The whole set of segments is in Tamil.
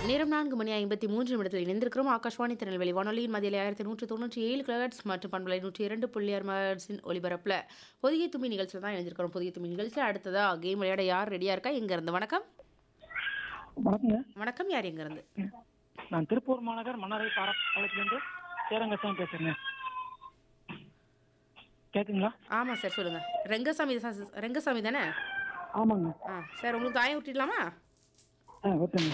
நேரம் நான்கு மணி ஐம்பத்தி மூன்று நிமிடத்தில் இணைந்திருக்கிறோம் ஆகாஷ்வாணி திருநெல்வேலி வானொலியின் மதியில் ஆயிரத்தி நூற்றி தொண்ணூற்றி ஏழு கிலோஹெட்ஸ் மற்றும் பண்பலை நூற்றி இரண்டு புள்ளி ஆறு மெகாஹெர்ட்ஸின் ஒலிபரப்பில் புதிய தும்மி நிகழ்ச்சியில் தான் இணைந்திருக்கிறோம் புதிய தும்மி நிகழ்ச்சியில் அடுத்ததா கேம் விளையாட யார் ரெடியாக இருக்கா இருந்து வணக்கம் வணக்கங்க வணக்கம் யார் இருந்து நான் திருப்பூர் மாநகர் மன்னாரை பாலத்திலிருந்து சேரங்கசாமி பேசுறேங்க கேக்குங்களா ஆமாம் சார் சொல்லுங்கள் ரெங்கசாமி தான் ரெங்கசாமி தானே ஆமாங்க ஆ சார் உங்களுக்கு தாயம் விட்டுடலாமா ஆ ஓகேங்க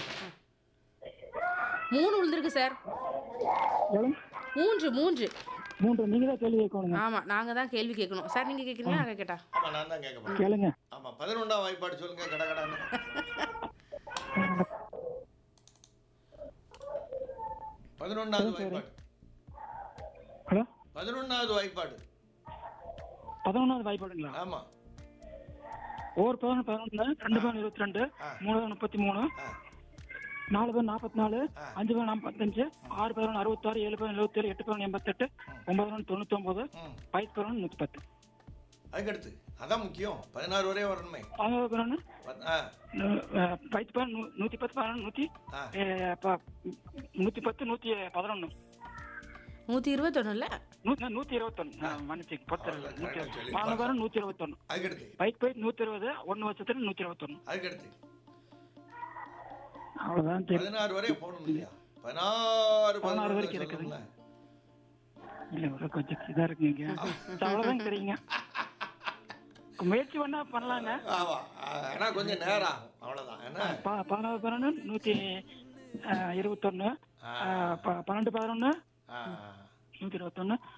மூணு விழுந்திருக்கு சார் எவ்வளோ மூன்று மூன்று மூன்று நீங்க தான் கேள்வி கேட்கணுங்க ஆமாம் நாங்கள் தான் கேள்வி கேட்கணும் சார் நீங்கள் கேட்குறீங்களா நாங்கள் கேட்டா ஆமா நான் தான் கேட்க போறேன் கேளுங்க ஆமா பதினொன்றாம் வாய்ப்பாடு சொல்லுங்க கடகடான்னு பதினொன்றாவது வாய்ப்பாடு ஹலோ பதினொன்றாவது வாய்ப்பாடு பதினொன்றாவது வாய்ப்பாடுங்களா ஆமா ஒவ்வொரு பதினொன்று பதினொன்று ரெண்டு பேர் இருபத்தி ரெண்டு ஆ. மூணு பேர் முப்பத்தி மூணு ஆ, நாலு பேர் நாற்பத்தி நாலு ஆ. அஞ்சு பேர் நாற்பத்தஞ்சு ஆறு பேர் அறுபத்தாறு ஏழு பேர் எழுபத்தேழு எட்டு பேர் எண்பத்தெட்டு ஒன்பது பேர் தொண்ணூத்தொம்பது ம் பைத்து பேர் நூற்றி பத்து அதுக்கடுத்து அதான் முக்கியம் பதினாறு வரையும் வரணுமே பதினோரு பேர் பத்- ஆ பைத்து பேர் நூ நூற்றி பத்து பதினொன்று நூற்றி ஆ நூற்றி பத்து நூற்றி பதினொன்று நூற்றி இருபத்தொன்னுல நூ- நூத்தி இருபத்தொன்னு மன்னிச்சு பத்து அவ்வளவு நூத்தி correct ஆ சொல்லி மாநகரம் நூத்தி இருபத்தொன்னு அதுக்கடுத்து பைக் பைக் நூத்தி இருபது ஒன்னு வருஷத்துல நூத்தி இருபத்தொன்னு அதுக்கடுத்து அவ்வளவுதான் தெரியும் பதினாறு வரையும் போகணும் இல்லையா பதினாறு பதினாறு பதினாறு வரைக்கும் வரைக்கும் இருக்குதுங்க. இல்ல ஒரு கொஞ்சம் இதா இருக்குங்க அவ்வளவுதான் தெரியுங்க முயற்சி பண்ணா பண்ணலாங்க ஆமா ஏன்னா கொஞ்சம் நேரம் ஆகும் அவ்வளவுதான் என்ன ப- பதினாறு பதினொன்னு நூத்தி அஹ், இருபத்தொன்னு ஆ. அஹ், ப- பன்னெண்டு பதினொன்னு ஆ, நூத்தி இருபத்தொன்னு